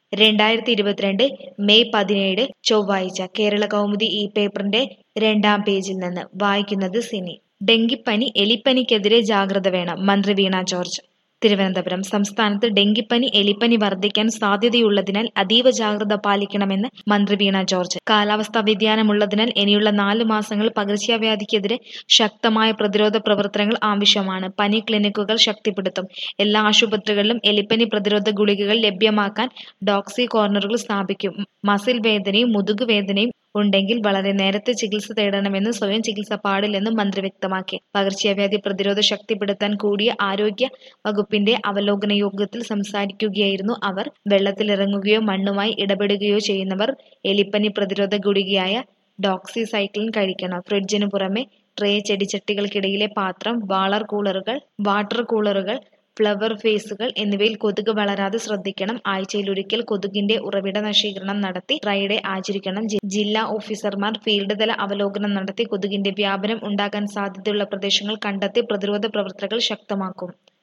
രണ്ടായിരത്തി ഇരുപത്തിരണ്ട് മെയ് പതിനേഴ് ചൊവ്വാഴ്ച കേരള കൗമുദി ഈ പേപ്പറിന്റെ രണ്ടാം പേജിൽ നിന്ന് വായിക്കുന്നത് സിനി ഡെങ്കിപ്പനി എലിപ്പനിക്കെതിരെ ജാഗ്രത വേണം മന്ത്രി വീണ ജോർജ് തിരുവനന്തപുരം സംസ്ഥാനത്ത് ഡെങ്കിപ്പനി എലിപ്പനി വർദ്ധിക്കാൻ സാധ്യതയുള്ളതിനാൽ അതീവ ജാഗ്രത പാലിക്കണമെന്ന് മന്ത്രി വീണ ജോർജ് കാലാവസ്ഥാ വ്യതിയാനമുള്ളതിനാൽ ഇനിയുള്ള നാല് മാസങ്ങൾ പകർച്ചവ്യാധിക്കെതിരെ ശക്തമായ പ്രതിരോധ പ്രവർത്തനങ്ങൾ ആവശ്യമാണ് പനി ക്ലിനിക്കുകൾ ശക്തിപ്പെടുത്തും എല്ലാ ആശുപത്രികളിലും എലിപ്പനി പ്രതിരോധ ഗുളികകൾ ലഭ്യമാക്കാൻ ഡോക്സി കോർണറുകൾ സ്ഥാപിക്കും മസിൽ വേദനയും മുതുക് വേദനയും ഉണ്ടെങ്കിൽ വളരെ നേരത്തെ ചികിത്സ തേടണമെന്ന് സ്വയം ചികിത്സ പാടില്ലെന്നും മന്ത്രി വ്യക്തമാക്കി പകർച്ചവ്യാധി പ്രതിരോധ ശക്തിപ്പെടുത്താൻ കൂടിയ ആരോഗ്യ വകുപ്പിന്റെ അവലോകന യോഗത്തിൽ സംസാരിക്കുകയായിരുന്നു അവർ വെള്ളത്തിലിറങ്ങുകയോ മണ്ണുമായി ഇടപെടുകയോ ചെയ്യുന്നവർ എലിപ്പനി പ്രതിരോധ ഗുളികയായ ഡോക്സിസൈക്ലിൻ കഴിക്കണം ഫ്രിഡ്ജിന് പുറമെ ട്രേ ചെടിച്ചട്ടികൾക്കിടയിലെ പാത്രം വാളർ കൂളറുകൾ വാട്ടർ കൂളറുകൾ ഫ്ലവർ ഫേസുകൾ എന്നിവയിൽ കൊതുക് വളരാതെ ശ്രദ്ധിക്കണം ആഴ്ചയിലൊരിക്കൽ കൊതുകിന്റെ ഉറവിട നശീകരണം നടത്തി ഡ്രൈഡേ ആചരിക്കണം ജി- ജില്ലാ ഓഫീസർമാർ ഫീൽഡ് തല അവലോകനം നടത്തി കൊതുകിന്റെ വ്യാപനം ഉണ്ടാകാൻ സാധ്യതയുള്ള പ്രദേശങ്ങൾ കണ്ടെത്തി പ്രതിരോധ പ്രവർത്തനങ്ങൾ ശക്തമാക്കും